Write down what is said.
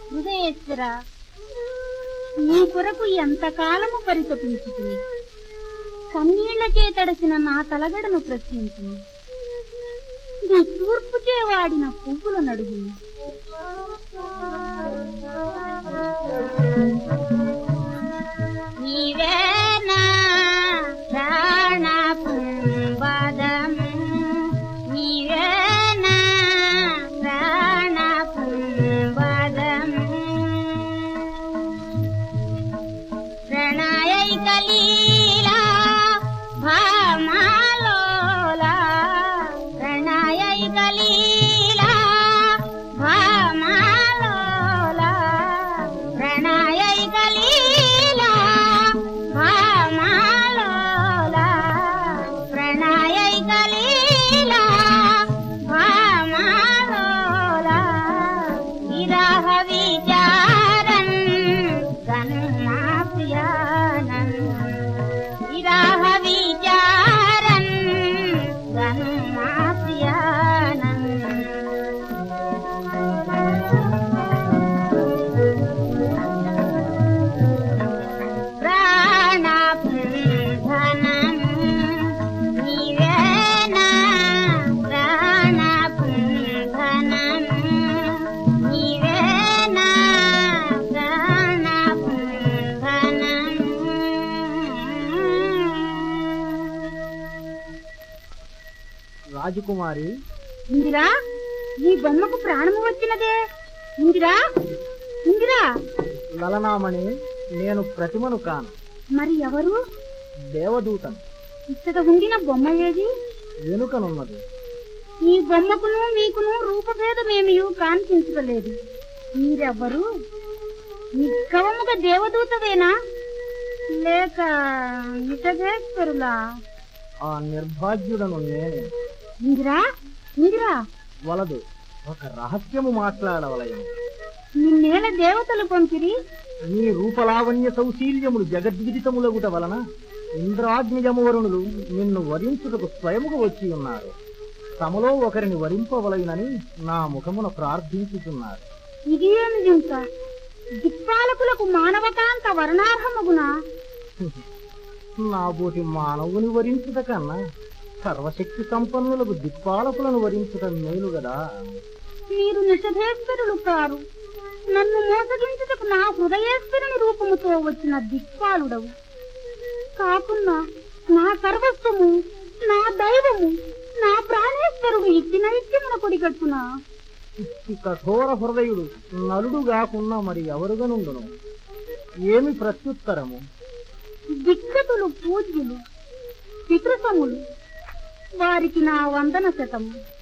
హృదయేశ్వర నీ కొరకు ఎంతకాలము పరితపించుతుంది కన్నీళ్లకే తడిసిన నా తలగడను ప్రశ్నించింది నీ తూర్పుచే వాడిన పువ్వుల నడుగు నీవేనా ప్రాణ పుంబదము నీవేనా ప్రాణ పుంబదము ప్రణయైక లీలా భామాలోలా ప్రణయైక లీలా భామాలోలా ప్రణయైక లీలా భామాలోలా ప్రణయైక లీలా భామాలోలా విరహ విచారన్ గన్మాప్యానన్ విరహ విచారన్ గన్మాప్యానన్ ప్రాణపుంధనము నీవేనా ప్రాణపుంధనము నీవేనా ప్రాణపుంధనము రాజకుమారి ఇందిరా ఈ బొమ్మకు ప్రాణము వచ్చినదే ఇందిరా ఇందిరా లలనామణి నేను ప్రతిమను కాను మరి ఎవరు దేవదూతను ఇచ్చట ఉండిన బొమ్మ ఏది వెనుకనున్నది ఈ బొమ్మకును మీకును రూపభేదమేమియు కాన్పించలేదు మీరెవ్వరు నిక్కవముగా దేవదూతవేనా లేక నిటగేశ్వరులా ఆ నిర్భాగ్యుడను నేనే ఇందిరా ఇందిరా వలదు ఒక రహస్యము మాట్లాడవలయను నిన్నేల దేవతలు పంపిరి నీ రూపలావణ్య సౌశీల్యములు జగద్విదితములగుట వలన ఇంద్రాగ్నిజమవరుణులు నిన్ను వరించుటకు స్వయముగా వచ్చి ఉన్నారు తమలో ఒకరిని వరింపవలయునని నా ముఖమున ప్రార్థించుతున్నారు ఇది ఏమి జింక దిక్పాలకులకు మానవకాంత వర్ణార్హమగునా నా బోటి మానవుని వరించుట కన్నా సర్వశక్తి సంపన్నులకు దిక్పాలకులను వరించుట మేలు గదా మీరు నిషధేశ్వరులు కారు నన్ను మోసగించుటకు నా హృదయేశ్వరుని రూపముతో వచ్చిన దిక్పాలుడవు కాకున్నా నా సర్వస్వము నా దైవము నా ప్రాణేశ్వరుడు ఇచ్చిన ఇత్యమున కొడిగట్టునా ఇట్టి కఠోర హృదయుడు నలుడు కాకున్నా మరి ఎవరుగనుండును ఏమి ప్రత్యుత్తరము దిక్కతులు పూజ్యులు పితృసములు వారికి నా వందన శతము